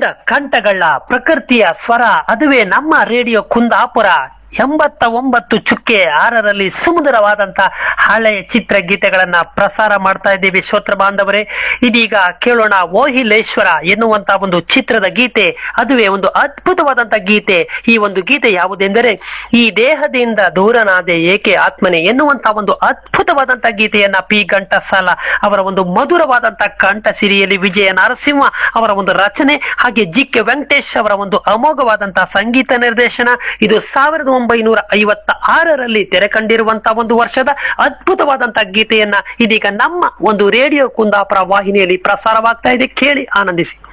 ಕಂಡ ಕಂಠಗಳ ಪ್ರಕೃತಿಯ ಸ್ವರ ಅದುವೇ ನಮ್ಮ ರೇಡಿಯೋ ಕುಂದಾಪುರ ಎಂಬತ್ತ ಒಂಬತ್ತು ಚುಕ್ಕೆ ಆರರಲ್ಲಿ ಸುಮಧುರವಾದಂತ ಹಳೆಯ ಚಿತ್ರಗೀತೆಗಳನ್ನ ಪ್ರಸಾರ ಮಾಡ್ತಾ ಇದ್ದೀವಿ ಶ್ರೋತ್ರ ಬಾಂಧವರೇ ಇದೀಗ ಕೇಳೋಣ ಓಹಿಲೇಶ್ವರ ಎನ್ನುವಂತ ಒಂದು ಚಿತ್ರದ ಗೀತೆ ಅದುವೇ ಒಂದು ಅದ್ಭುತವಾದಂತ ಗೀತೆ ಈ ಒಂದು ಗೀತೆ ಯಾವುದೆಂದರೆ ಈ ದೇಹದಿಂದ ದೂರನಾದೆ ಏಕೆ ಆತ್ಮನೆ ಎನ್ನುವಂತ ಒಂದು ಅದ್ಭುತವಾದಂತ ಗೀತೆಯನ್ನ ಪಿ ಘಂಟಸಾಲ ಅವರ ಒಂದು ಮಧುರವಾದಂತ ಕಂಠ ಸಿರಿಯಲ್ಲಿ ವಿಜಯ ನರಸಿಂಹ ಅವರ ಒಂದು ರಚನೆ ಹಾಗೆ ಜಿ ಕೆ ವೆಂಕಟೇಶ್ ಅವರ ಒಂದು ಅಮೋಘವಾದಂತಹ ಸಂಗೀತ ನಿರ್ದೇಶನ ಇದು ಸಾವಿರದ ಒಂಬೈನೂರ ಐವತ್ತ ಆರರಲ್ಲಿ ತೆರೆ ಕಂಡಿರುವಂತಹ ಒಂದು ವರ್ಷದ ಅದ್ಭುತವಾದಂತಹ ಗೀತೆಯನ್ನ ಇದೀಗ ನಮ್ಮ ಒಂದು ರೇಡಿಯೋ ಕುಂದಾಪುರ ವಾಹಿನಿಯಲ್ಲಿ ಪ್ರಸಾರವಾಗ್ತಾ ಇದೆ ಕೇಳಿ ಆನಂದಿಸಿ